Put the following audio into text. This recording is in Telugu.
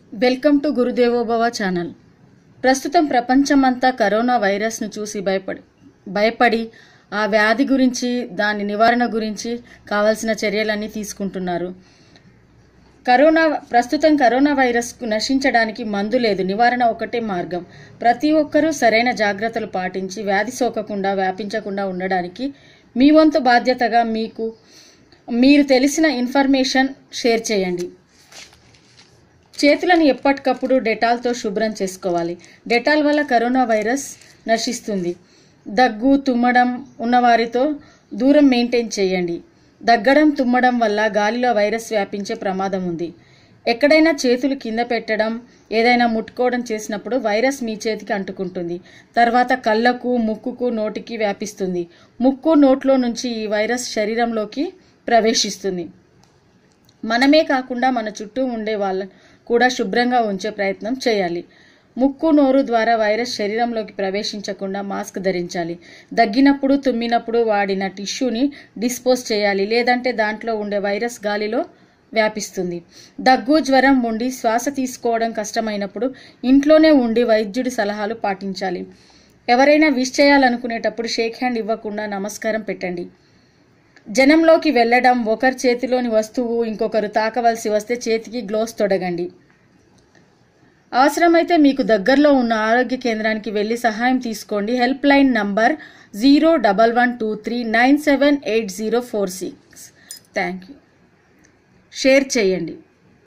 వెల్కమ్ టు గురుదేవోభవ ఛానల్ ప్రస్తుతం ప్రపంచమంతా కరోనా వైరస్ను చూసి భయపడి భయపడి ఆ వ్యాధి గురించి దాని నివారణ గురించి కావాల్సిన చర్యలన్నీ తీసుకుంటున్నారు కరోనా ప్రస్తుతం కరోనా వైరస్కు నశించడానికి మందు లేదు నివారణ ఒకటే మార్గం ప్రతి ఒక్కరూ సరైన జాగ్రత్తలు పాటించి వ్యాధి సోకకుండా వ్యాపించకుండా ఉండడానికి మీ వంతు బాధ్యతగా మీకు మీరు తెలిసిన ఇన్ఫర్మేషన్ షేర్ చేయండి చేతులను ఎప్పటికప్పుడు డెటాల్తో శుభ్రం చేసుకోవాలి డెటాల్ వల్ల కరోనా వైరస్ నశిస్తుంది దగ్గు తుమ్మడం ఉన్నవారితో దూరం మెయింటైన్ చేయండి దగ్గడం తుమ్మడం వల్ల గాలిలో వైరస్ వ్యాపించే ప్రమాదం ఉంది ఎక్కడైనా చేతులు కింద పెట్టడం ఏదైనా ముట్టుకోవడం చేసినప్పుడు వైరస్ మీ చేతికి అంటుకుంటుంది తర్వాత కళ్ళకు ముక్కుకు నోటికి వ్యాపిస్తుంది ముక్కు నోట్లో నుంచి ఈ వైరస్ శరీరంలోకి ప్రవేశిస్తుంది మనమే కాకుండా మన చుట్టూ ఉండే వాళ్ళ కూడా శుభ్రంగా ఉంచే ప్రయత్నం చేయాలి ముక్కు నోరు ద్వారా వైరస్ శరీరంలోకి ప్రవేశించకుండా మాస్క్ ధరించాలి దగ్గినప్పుడు తుమ్మినప్పుడు వాడిన టిష్యూని డిస్పోజ్ చేయాలి లేదంటే దాంట్లో ఉండే వైరస్ గాలిలో వ్యాపిస్తుంది దగ్గు జ్వరం ఉండి శ్వాస తీసుకోవడం కష్టమైనప్పుడు ఇంట్లోనే ఉండి వైద్యుడి సలహాలు పాటించాలి ఎవరైనా విష్ చేయాలనుకునేటప్పుడు షేక్ హ్యాండ్ ఇవ్వకుండా నమస్కారం పెట్టండి జనంలోకి వెళ్ళడం ఒకరి చేతిలోని వస్తువు ఇంకొకరు తాకవలసి వస్తే చేతికి గ్లోవ్స్ తొడగండి అవసరమైతే మీకు దగ్గరలో ఉన్న ఆరోగ్య కేంద్రానికి వెళ్ళి సహాయం తీసుకోండి help line number zero double one two three nine seven eight zero four six thank you share చేయండి